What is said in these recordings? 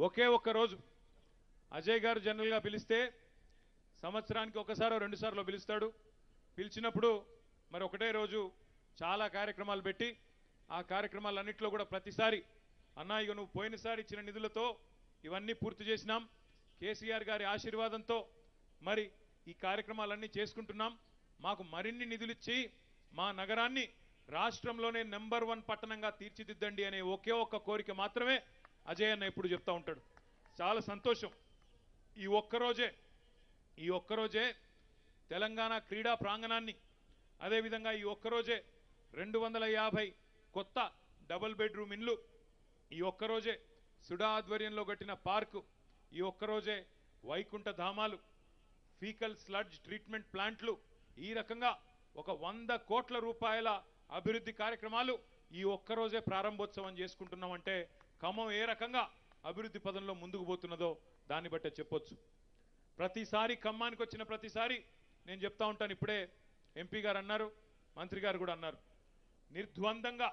ఒకే ఒక్క రోజు అజయ్ గారు జనరల్గా పిలిస్తే సంవత్సరానికి ఒకసారో రెండు సార్లు పిలుస్తాడు పిలిచినప్పుడు మరి ఒకటే రోజు చాలా కార్యక్రమాలు పెట్టి ఆ కార్యక్రమాలన్నింటిలో కూడా ప్రతిసారి అన్నా ఇక నువ్వు పోయినసారి ఇచ్చిన నిధులతో ఇవన్నీ పూర్తి చేసినాం కేసీఆర్ గారి ఆశీర్వాదంతో మరి ఈ కార్యక్రమాలన్నీ చేసుకుంటున్నాం మాకు మరిన్ని నిధులు ఇచ్చి మా నగరాన్ని రాష్ట్రంలోనే నెంబర్ వన్ పట్టణంగా తీర్చిదిద్దండి అనే ఒకే ఒక్క కోరిక మాత్రమే అజయ్ అన్న ఎప్పుడు చెప్తా ఉంటాడు చాలా సంతోషం ఈ ఒక్కరోజే ఈ ఒక్కరోజే తెలంగాణ క్రీడా ప్రాంగణాన్ని అదేవిధంగా ఈ ఒక్కరోజే రెండు వందల యాభై కొత్త డబుల్ బెడ్రూమ్ ఇండ్లు ఈ ఒక్కరోజే సుడా ఆధ్వర్యంలో కట్టిన పార్కు ఈ ఒక్కరోజే వైకుంఠ ధామాలు ఫీకల్ స్లడ్జ్ ట్రీట్మెంట్ ప్లాంట్లు ఈ రకంగా ఒక వంద కోట్ల రూపాయల అభివృద్ధి కార్యక్రమాలు ఈ ఒక్కరోజే ప్రారంభోత్సవం చేసుకుంటున్నామంటే ఖమ్మం ఏ రకంగా అభివృద్ధి పదంలో ముందుకు పోతున్నదో దాన్ని బట్టే చెప్పొచ్చు ప్రతిసారి ఖమ్మానికి వచ్చిన ప్రతిసారి నేను చెప్తా ఉంటాను ఇప్పుడే ఎంపీ గారు అన్నారు మంత్రి గారు కూడా అన్నారు నిర్ద్వందంగా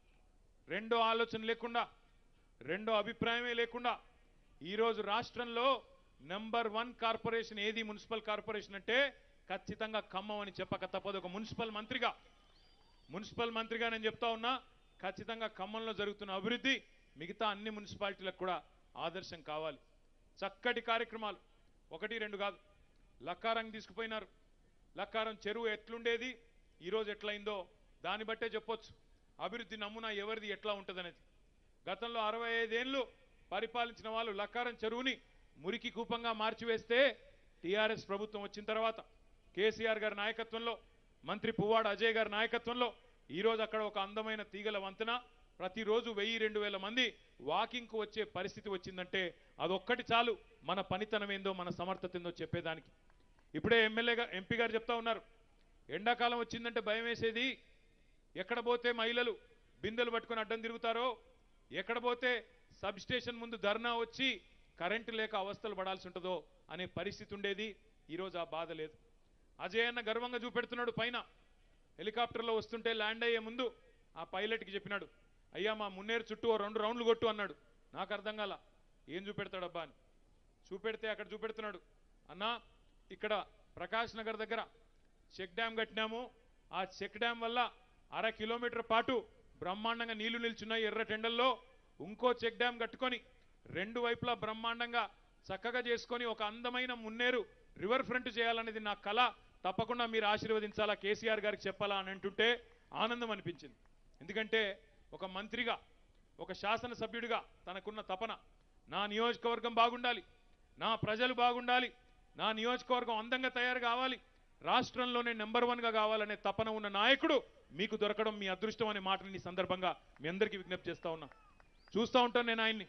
రెండో ఆలోచన లేకుండా రెండో అభిప్రాయమే లేకుండా ఈరోజు రాష్ట్రంలో నెంబర్ వన్ కార్పొరేషన్ ఏది మున్సిపల్ కార్పొరేషన్ అంటే ఖచ్చితంగా ఖమ్మం అని చెప్పక తప్పదు ఒక మున్సిపల్ మంత్రిగా మున్సిపల్ మంత్రిగా నేను చెప్తా ఉన్నా ఖచ్చితంగా ఖమ్మంలో జరుగుతున్న అభివృద్ధి మిగతా అన్ని మున్సిపాలిటీలకు కూడా ఆదర్శం కావాలి చక్కటి కార్యక్రమాలు ఒకటి రెండు కాదు లక్కారం తీసుకుపోయినారు లక్కారం చెరువు ఎట్లుండేది ఈరోజు ఎట్లయిందో దాన్ని బట్టే చెప్పొచ్చు అభివృద్ధి నమూనా ఎవరిది ఎట్లా ఉంటుందనేది గతంలో అరవై ఐదేళ్లు పరిపాలించిన వాళ్ళు లక్కారం చెరువుని మురికి కూపంగా మార్చివేస్తే టీఆర్ఎస్ ప్రభుత్వం వచ్చిన తర్వాత కేసీఆర్ గారి నాయకత్వంలో మంత్రి పువ్వాడ అజయ్ గారి నాయకత్వంలో ఈరోజు అక్కడ ఒక అందమైన తీగల వంతెన ప్రతిరోజు వెయ్యి రెండు వేల మంది వాకింగ్కు వచ్చే పరిస్థితి వచ్చిందంటే అదొక్కటి చాలు మన పనితనం ఏందో మన సమర్థత ఏందో చెప్పేదానికి ఇప్పుడే ఎమ్మెల్యే గారు ఎంపీ గారు చెప్తా ఉన్నారు ఎండాకాలం వచ్చిందంటే భయం వేసేది ఎక్కడ పోతే మహిళలు బిందెలు పట్టుకొని అడ్డం తిరుగుతారో ఎక్కడ పోతే సబ్ స్టేషన్ ముందు ధర్నా వచ్చి కరెంటు లేక అవస్థలు పడాల్సి ఉంటుందో అనే పరిస్థితి ఉండేది ఈరోజు ఆ బాధ లేదు అజయ్ అన్న గర్వంగా చూపెడుతున్నాడు పైన హెలికాప్టర్లో వస్తుంటే ల్యాండ్ అయ్యే ముందు ఆ పైలట్కి చెప్పినాడు అయ్యా మా మున్నేరు చుట్టూ ఓ రెండు రౌండ్లు కొట్టు అన్నాడు నాకు అర్థం కాల ఏం చూపెడతాడబ్బా అని చూపెడితే అక్కడ చూపెడుతున్నాడు అన్నా ఇక్కడ ప్రకాష్ నగర్ దగ్గర చెక్ డ్యామ్ కట్టినాము ఆ చెక్ డ్యామ్ వల్ల అర కిలోమీటర్ పాటు బ్రహ్మాండంగా నీళ్లు నిల్చున్నాయి ఎర్ర టెండల్లో ఇంకో చెక్ డ్యామ్ కట్టుకొని రెండు వైపులా బ్రహ్మాండంగా చక్కగా చేసుకొని ఒక అందమైన మున్నేరు రివర్ ఫ్రంట్ చేయాలనేది నా కళ తప్పకుండా మీరు ఆశీర్వదించాలా కేసీఆర్ గారికి చెప్పాలా అని అంటుంటే ఆనందం అనిపించింది ఎందుకంటే ఒక మంత్రిగా ఒక శాసనసభ్యుడిగా తనకున్న తపన నా నియోజకవర్గం బాగుండాలి నా ప్రజలు బాగుండాలి నా నియోజకవర్గం అందంగా తయారు కావాలి రాష్ట్రంలోనే నెంబర్ వన్గా కావాలనే తపన ఉన్న నాయకుడు మీకు దొరకడం మీ అదృష్టం అనే మాటని ఈ సందర్భంగా మీ అందరికీ విజ్ఞప్తి చేస్తా ఉన్నా చూస్తూ ఉంటాను నేను ఆయన్ని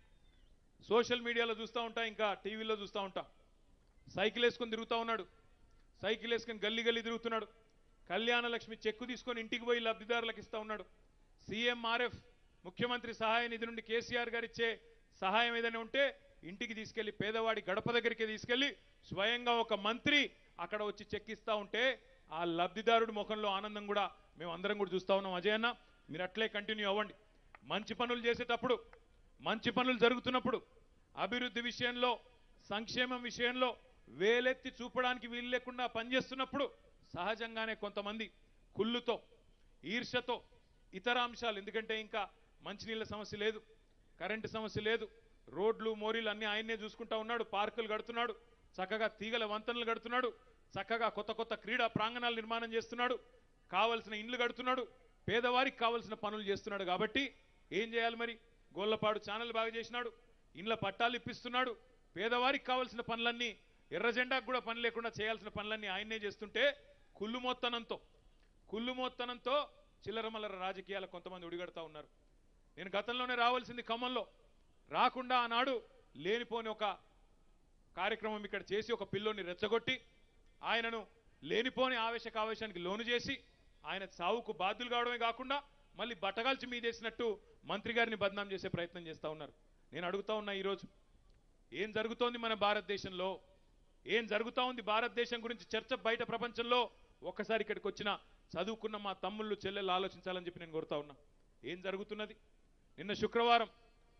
సోషల్ మీడియాలో చూస్తూ ఉంటా ఇంకా టీవీలో చూస్తూ ఉంటా సైకిల్ వేసుకొని తిరుగుతూ ఉన్నాడు సైకిల్ వేసుకొని గల్లీ గల్లీ తిరుగుతున్నాడు కళ్యాణ లక్ష్మి చెక్కు తీసుకొని ఇంటికి పోయి లబ్ధిదారులకు ఇస్తా ఉన్నాడు సీఎంఆర్ఎఫ్ ముఖ్యమంత్రి సహాయ నిధి నుండి కేసీఆర్ గారు ఇచ్చే సహాయం ఏదైనా ఉంటే ఇంటికి తీసుకెళ్లి పేదవాడి గడప దగ్గరికి తీసుకెళ్లి స్వయంగా ఒక మంత్రి అక్కడ వచ్చి చెక్కిస్తా ఉంటే ఆ లబ్ధిదారుడి ముఖంలో ఆనందం కూడా మేము అందరం కూడా చూస్తా ఉన్నాం అజయ్ అన్న మీరు అట్లే కంటిన్యూ అవ్వండి మంచి పనులు చేసేటప్పుడు మంచి పనులు జరుగుతున్నప్పుడు అభివృద్ధి విషయంలో సంక్షేమం విషయంలో వేలెత్తి చూపడానికి వీలు లేకుండా పనిచేస్తున్నప్పుడు సహజంగానే కొంతమంది కుళ్ళుతో ఈర్ష్యతో ఇతర అంశాలు ఎందుకంటే ఇంకా మంచినీళ్ళ సమస్య లేదు కరెంటు సమస్య లేదు రోడ్లు మోరీలు అన్ని ఆయన్నే చూసుకుంటా ఉన్నాడు పార్కులు కడుతున్నాడు చక్కగా తీగల వంతెనలు కడుతున్నాడు చక్కగా కొత్త కొత్త క్రీడా ప్రాంగణాలు నిర్మాణం చేస్తున్నాడు కావలసిన ఇండ్లు కడుతున్నాడు పేదవారికి కావలసిన పనులు చేస్తున్నాడు కాబట్టి ఏం చేయాలి మరి గోళ్లపాడు ఛానల్ బాగా చేసినాడు ఇండ్ల పట్టాలు ఇప్పిస్తున్నాడు పేదవారికి కావలసిన పనులన్నీ ఎర్ర జెండాకు కూడా పని లేకుండా చేయాల్సిన పనులన్నీ ఆయన్నే చేస్తుంటే కుళ్ళు మొత్తనంతో కుళ్ళు మొత్తనంతో చిల్లరమల్లర రాజకీయాలు కొంతమంది ఉడిగడతా ఉన్నారు నేను గతంలోనే రావాల్సింది ఖమ్మంలో రాకుండా ఆనాడు లేనిపోని ఒక కార్యక్రమం ఇక్కడ చేసి ఒక పిల్లోని రెచ్చగొట్టి ఆయనను లేనిపోని ఆవేశ కావేశానికి లోను చేసి ఆయన సావుకు బాధ్యులు కావడమే కాకుండా మళ్ళీ బట్టగాల్చి మీదేసినట్టు మంత్రి గారిని బదనాం చేసే ప్రయత్నం చేస్తా ఉన్నారు నేను అడుగుతా ఉన్నా ఈరోజు ఏం జరుగుతోంది మన భారతదేశంలో ఏం జరుగుతా ఉంది భారతదేశం గురించి చర్చ బయట ప్రపంచంలో ఒక్కసారి ఇక్కడికి వచ్చిన చదువుకున్న మా తమ్ముళ్ళు చెల్లెళ్ళు ఆలోచించాలని చెప్పి నేను కోరుతా ఉన్నా ఏం జరుగుతున్నది నిన్న శుక్రవారం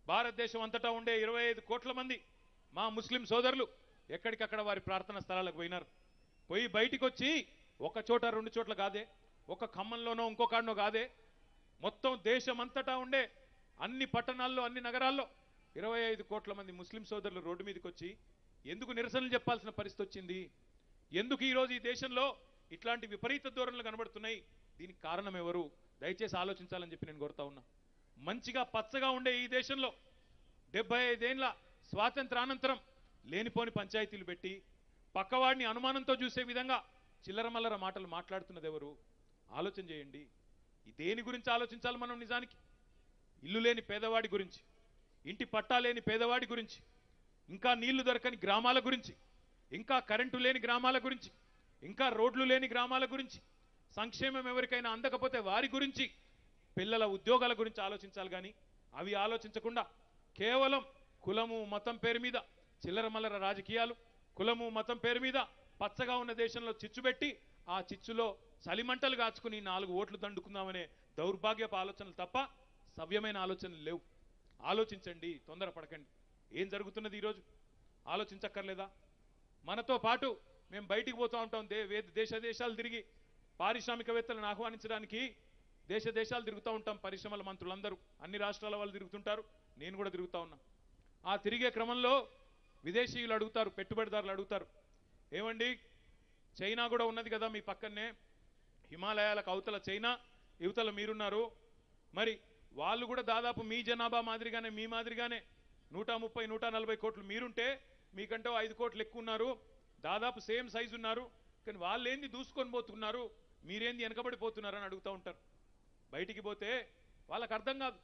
భారతదేశం అంతటా ఉండే ఇరవై ఐదు కోట్ల మంది మా ముస్లిం సోదరులు ఎక్కడికక్కడ వారి ప్రార్థనా స్థలాలకు పోయినారు పోయి బయటికి వచ్చి ఒక చోట రెండు చోట్ల కాదే ఒక ఖమ్మంలోనో ఇంకో కాడనో కాదే మొత్తం దేశం అంతటా ఉండే అన్ని పట్టణాల్లో అన్ని నగరాల్లో ఇరవై ఐదు కోట్ల మంది ముస్లిం సోదరులు రోడ్డు మీదకి వచ్చి ఎందుకు నిరసనలు చెప్పాల్సిన పరిస్థితి వచ్చింది ఎందుకు ఈరోజు ఈ దేశంలో ఇట్లాంటి విపరీత ధోరణులు కనబడుతున్నాయి దీనికి కారణం ఎవరు దయచేసి ఆలోచించాలని చెప్పి నేను కోరుతా ఉన్నా మంచిగా పచ్చగా ఉండే ఈ దేశంలో డెబ్బై ఐదేళ్ల స్వాతంత్రానంతరం లేనిపోని పంచాయతీలు పెట్టి పక్కవాడిని అనుమానంతో చూసే విధంగా చిల్లరమల్లర మాటలు మాట్లాడుతున్నది ఎవరు ఆలోచన చేయండి ఈ దేని గురించి ఆలోచించాలి మనం నిజానికి ఇల్లు లేని పేదవాడి గురించి ఇంటి పట్టా లేని పేదవాడి గురించి ఇంకా నీళ్లు దొరకని గ్రామాల గురించి ఇంకా కరెంటు లేని గ్రామాల గురించి ఇంకా రోడ్లు లేని గ్రామాల గురించి సంక్షేమం ఎవరికైనా అందకపోతే వారి గురించి పిల్లల ఉద్యోగాల గురించి ఆలోచించాలి కానీ అవి ఆలోచించకుండా కేవలం కులము మతం పేరు మీద చిల్లరమల్లర రాజకీయాలు కులము మతం పేరు మీద పచ్చగా ఉన్న దేశంలో చిచ్చు పెట్టి ఆ చిచ్చులో చలిమంటలు కాచుకుని నాలుగు ఓట్లు దండుకుందామనే దౌర్భాగ్యపు ఆలోచనలు తప్ప సవ్యమైన ఆలోచనలు లేవు ఆలోచించండి తొందరపడకండి ఏం జరుగుతున్నది ఈరోజు ఆలోచించక్కర్లేదా మనతో పాటు మేము బయటికి పోతూ ఉంటాం దే వే- దేశ దేశాలు తిరిగి పారిశ్రామికవేత్తలను ఆహ్వానించడానికి దేశ దేశాలు తిరుగుతూ ఉంటాం పరిశ్రమల మంత్రులందరూ అన్ని రాష్ట్రాల వాళ్ళు తిరుగుతుంటారు నేను కూడా తిరుగుతా ఉన్నా ఆ తిరిగే క్రమంలో విదేశీయులు అడుగుతారు పెట్టుబడిదారులు అడుగుతారు ఏమండి చైనా కూడా ఉన్నది కదా మీ పక్కనే హిమాలయాలకు అవతల చైనా యువతల మీరున్నారు మరి వాళ్ళు కూడా దాదాపు మీ జనాభా మాదిరిగానే మీ మాదిరిగానే నూట ముప్పై నూట నలభై కోట్లు మీరుంటే మీకంటే ఓ ఐదు కోట్లు ఎక్కువ ఉన్నారు దాదాపు సేమ్ సైజు ఉన్నారు కానీ వాళ్ళు ఏంది దూసుకొని పోతున్నారు మీరేంది వెనకబడిపోతున్నారు అని అడుగుతూ ఉంటారు బయటికి పోతే వాళ్ళకి అర్థం కాదు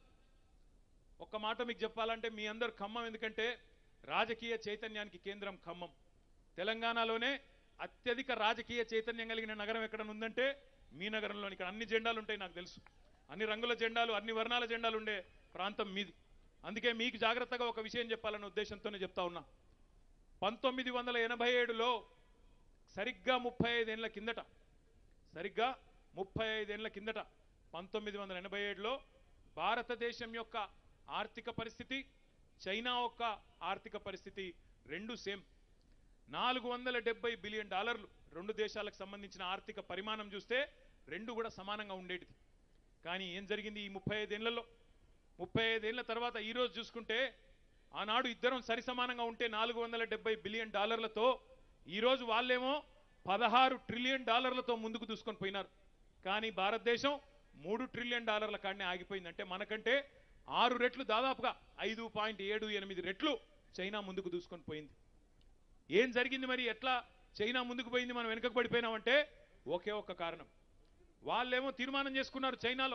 ఒక్క మాట మీకు చెప్పాలంటే మీ అందరు ఖమ్మం ఎందుకంటే రాజకీయ చైతన్యానికి కేంద్రం ఖమ్మం తెలంగాణలోనే అత్యధిక రాజకీయ చైతన్యం కలిగిన నగరం ఎక్కడ ఉందంటే మీ నగరంలోని ఇక్కడ అన్ని జెండాలు ఉంటాయి నాకు తెలుసు అన్ని రంగుల జెండాలు అన్ని వర్ణాల జెండాలు ఉండే ప్రాంతం మీది అందుకే మీకు జాగ్రత్తగా ఒక విషయం చెప్పాలన్న ఉద్దేశంతోనే చెప్తా ఉన్నా పంతొమ్మిది వందల ఎనభై ఏడులో సరిగ్గా ముప్పై ఐదేళ్ల కిందట సరిగ్గా ముప్పై ఐదేళ్ల కిందట పంతొమ్మిది వందల ఎనభై ఏడులో భారతదేశం యొక్క ఆర్థిక పరిస్థితి చైనా యొక్క ఆర్థిక పరిస్థితి రెండు సేమ్ నాలుగు వందల డెబ్బై బిలియన్ డాలర్లు రెండు దేశాలకు సంబంధించిన ఆర్థిక పరిమాణం చూస్తే రెండు కూడా సమానంగా ఉండేటిది కానీ ఏం జరిగింది ఈ ముప్పై ఐదేళ్లలో ముప్పై ఐదేళ్ల తర్వాత ఈ రోజు చూసుకుంటే ఆనాడు ఇద్దరం సరి సమానంగా ఉంటే నాలుగు వందల డెబ్బై బిలియన్ డాలర్లతో ఈరోజు వాళ్ళేమో పదహారు ట్రిలియన్ డాలర్లతో ముందుకు దూసుకొని పోయినారు కానీ భారతదేశం మూడు ట్రిలియన్ డాలర్ల కాడనే ఆగిపోయింది అంటే మనకంటే ఆరు రెట్లు దాదాపుగా ఐదు పాయింట్ ఏడు ఎనిమిది రెట్లు చైనా ముందుకు దూసుకొని పోయింది ఏం జరిగింది మరి ఎట్లా చైనా ముందుకు పోయింది మనం వెనుకకు పడిపోయినామంటే ఒకే ఒక్క కారణం వాళ్ళేమో తీర్మానం చేసుకున్నారు చైనాలో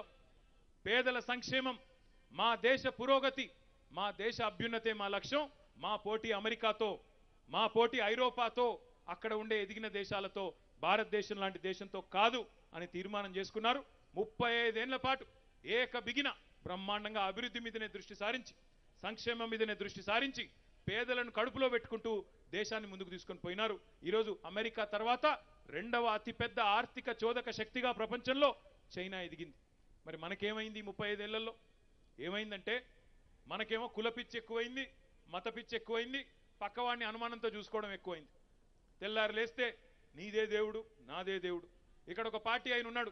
పేదల సంక్షేమం మా దేశ పురోగతి మా దేశ అభ్యున్నతే మా లక్ష్యం మా పోటీ అమెరికాతో మా పోటీ ఐరోపాతో అక్కడ ఉండే ఎదిగిన దేశాలతో భారతదేశం లాంటి దేశంతో కాదు అని తీర్మానం చేసుకున్నారు ముప్పై ఐదేళ్ల పాటు ఏక బిగిన బ్రహ్మాండంగా అభివృద్ధి మీదనే దృష్టి సారించి సంక్షేమం మీదనే దృష్టి సారించి పేదలను కడుపులో పెట్టుకుంటూ దేశాన్ని ముందుకు తీసుకొని పోయినారు ఈరోజు అమెరికా తర్వాత రెండవ అతిపెద్ద ఆర్థిక చోదక శక్తిగా ప్రపంచంలో చైనా ఎదిగింది మరి మనకేమైంది ఈ ముప్పై ఐదేళ్లలో ఏమైందంటే మనకేమో కుల పిచ్చి ఎక్కువైంది మత పిచ్చి ఎక్కువైంది పక్కవాడిని అనుమానంతో చూసుకోవడం ఎక్కువైంది తెల్లారు లేస్తే నీదే దేవుడు నాదే దేవుడు ఇక్కడ ఒక పార్టీ ఆయన ఉన్నాడు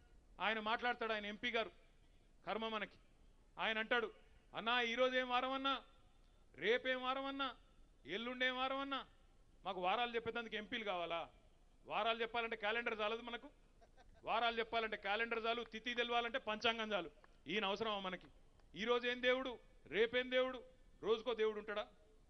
ఆయన మాట్లాడతాడు ఆయన ఎంపీ గారు కర్మ మనకి ఆయన అంటాడు అన్నా ఈరోజు ఏం వారం అన్నా రేపేం వారం అన్నా ఎల్లుండేం వారం అన్నా మాకు వారాలు చెప్పేందుకు ఎంపీలు కావాలా వారాలు చెప్పాలంటే క్యాలెండర్ చాలదు మనకు వారాలు చెప్పాలంటే క్యాలెండర్ చాలు తిథి తెలవాలంటే పంచాంగం చాలు ఈయన అవసరమా మనకి ఈ రోజు ఏం దేవుడు రేపేం దేవుడు రోజుకో దేవుడు ఉంటాడా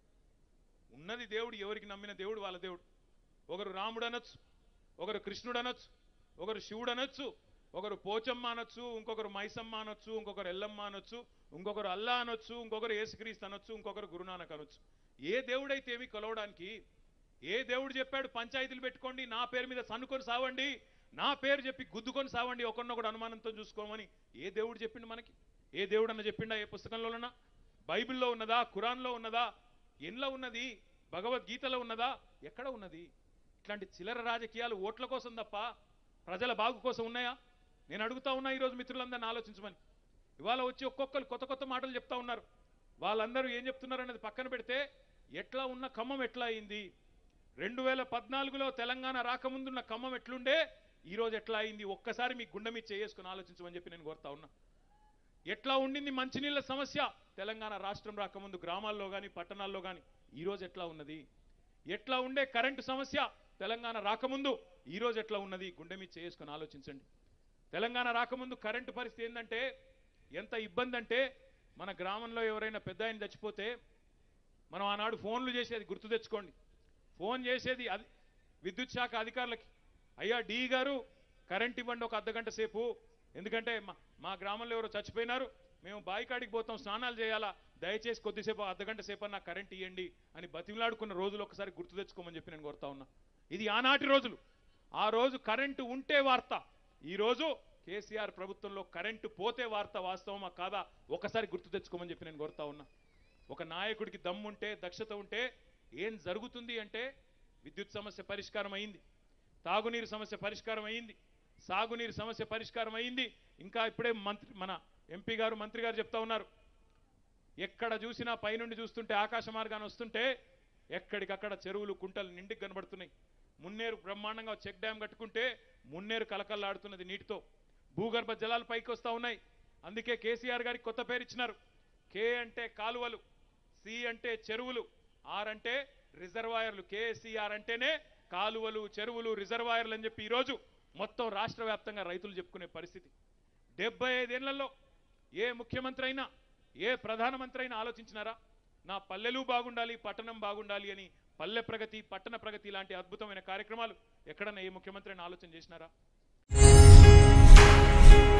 ఉన్నది దేవుడు ఎవరికి నమ్మిన దేవుడు వాళ్ళ దేవుడు ఒకరు రాముడు అనొచ్చు ఒకరు కృష్ణుడు అనొచ్చు ఒకరు శివుడు అనొచ్చు ఒకరు పోచమ్మ అనొచ్చు ఇంకొకరు మైసమ్మ అనొచ్చు ఇంకొకరు ఎల్లమ్మ అనొచ్చు ఇంకొకరు అల్లా అనొచ్చు ఇంకొకరు యేసుక్రీస్తు అనొచ్చు ఇంకొకరు గురునానక్ అనొచ్చు ఏ దేవుడైతే ఏమి కొలవడానికి ఏ దేవుడు చెప్పాడు పంచాయతీలు పెట్టుకోండి నా పేరు మీద సన్నుకొని సావండి నా పేరు చెప్పి గుద్దుకొని సావండి ఒకరినొకడు అనుమానంతో చూసుకోమని ఏ దేవుడు చెప్పిండు మనకి ఏ దేవుడు అన్న చెప్పిండా ఏ పుస్తకంలోనన్నా బైబిల్లో ఉన్నదా ఖురాన్లో ఉన్నదా ఎన్లో ఉన్నది భగవద్గీతలో ఉన్నదా ఎక్కడ ఉన్నది ఇట్లాంటి చిల్లర రాజకీయాలు ఓట్ల కోసం తప్ప ప్రజల బాగు కోసం ఉన్నాయా నేను అడుగుతా ఉన్నా ఈరోజు మిత్రులందరిని ఆలోచించమని ఇవాళ వచ్చి ఒక్కొక్కరు కొత్త కొత్త మాటలు చెప్తా ఉన్నారు వాళ్ళందరూ ఏం చెప్తున్నారు అనేది పక్కన పెడితే ఎట్లా ఉన్న ఖమ్మం ఎట్లా అయింది రెండు వేల పద్నాలుగులో తెలంగాణ రాకముందున్న ఖమ్మం ఎట్లుండే ఈ రోజు ఎట్లా అయింది ఒక్కసారి మీ గుండె మీద చేసుకుని ఆలోచించమని చెప్పి నేను కోరుతా ఉన్నా ఎట్లా ఉండింది మంచినీళ్ళ సమస్య తెలంగాణ రాష్ట్రం రాకముందు గ్రామాల్లో కానీ పట్టణాల్లో కానీ ఈ రోజు ఎట్లా ఉన్నది ఎట్లా ఉండే కరెంటు సమస్య తెలంగాణ రాకముందు ఈ రోజు ఎట్లా ఉన్నది గుండె మీద చేసుకుని ఆలోచించండి తెలంగాణ రాకముందు కరెంటు పరిస్థితి ఏంటంటే ఎంత ఇబ్బంది అంటే మన గ్రామంలో ఎవరైనా పెద్ద ఆయన చచ్చిపోతే మనం ఆనాడు ఫోన్లు చేసేది గుర్తు తెచ్చుకోండి ఫోన్ చేసేది అది విద్యుత్ శాఖ అధికారులకి అయ్యా డి గారు కరెంట్ ఇవ్వండి ఒక అర్ధగంట సేపు ఎందుకంటే మా మా గ్రామంలో ఎవరో చచ్చిపోయినారు మేము బాయికాడికి పోతాం స్నానాలు చేయాలా దయచేసి కొద్దిసేపు అర్ధగంట సేపు అన్న కరెంట్ ఇవ్వండి అని బతిమలాడుకున్న రోజులు ఒకసారి గుర్తు తెచ్చుకోమని చెప్పి నేను కోరుతా ఉన్నా ఇది ఆనాటి రోజులు ఆ రోజు కరెంటు ఉంటే వార్త ఈ రోజు కేసీఆర్ ప్రభుత్వంలో కరెంటు పోతే వార్త వాస్తవమా కాదా ఒకసారి గుర్తు తెచ్చుకోమని చెప్పి నేను కోరుతా ఉన్నా ఒక నాయకుడికి దమ్ముంటే దక్షత ఉంటే ఏం జరుగుతుంది అంటే విద్యుత్ సమస్య పరిష్కారం అయింది తాగునీరు సమస్య పరిష్కారం అయింది సాగునీరు సమస్య పరిష్కారం అయింది ఇంకా ఇప్పుడే మంత్రి మన ఎంపీ గారు మంత్రి గారు చెప్తా ఉన్నారు ఎక్కడ చూసినా పైనుండి చూస్తుంటే ఆకాశ మార్గాన్ని వస్తుంటే ఎక్కడికక్కడ చెరువులు కుంటలు నిండికి కనబడుతున్నాయి మున్నేరు బ్రహ్మాండంగా చెక్ డ్యామ్ కట్టుకుంటే మున్నేరు కలకల్లాడుతున్నది నీటితో భూగర్భ జలాలు పైకి వస్తా ఉన్నాయి అందుకే కేసీఆర్ గారికి కొత్త పేరు ఇచ్చినారు కే అంటే కాలువలు సి అంటే చెరువులు ఆర్ అంటే రిజర్వాయర్లు కేసీఆర్ అంటేనే కాలువలు చెరువులు రిజర్వాయర్లు అని చెప్పి ఈరోజు మొత్తం రాష్ట్ర వ్యాప్తంగా రైతులు చెప్పుకునే పరిస్థితి డెబ్బై ఐదేళ్లలో ఏ ముఖ్యమంత్రి అయినా ఏ ప్రధానమంత్రి అయినా ఆలోచించినారా నా పల్లెలు బాగుండాలి పట్టణం బాగుండాలి అని పల్లె ప్రగతి పట్టణ ప్రగతి లాంటి అద్భుతమైన కార్యక్రమాలు ఎక్కడన్నా ఏ ముఖ్యమంత్రి అయినా ఆలోచన చేసినారా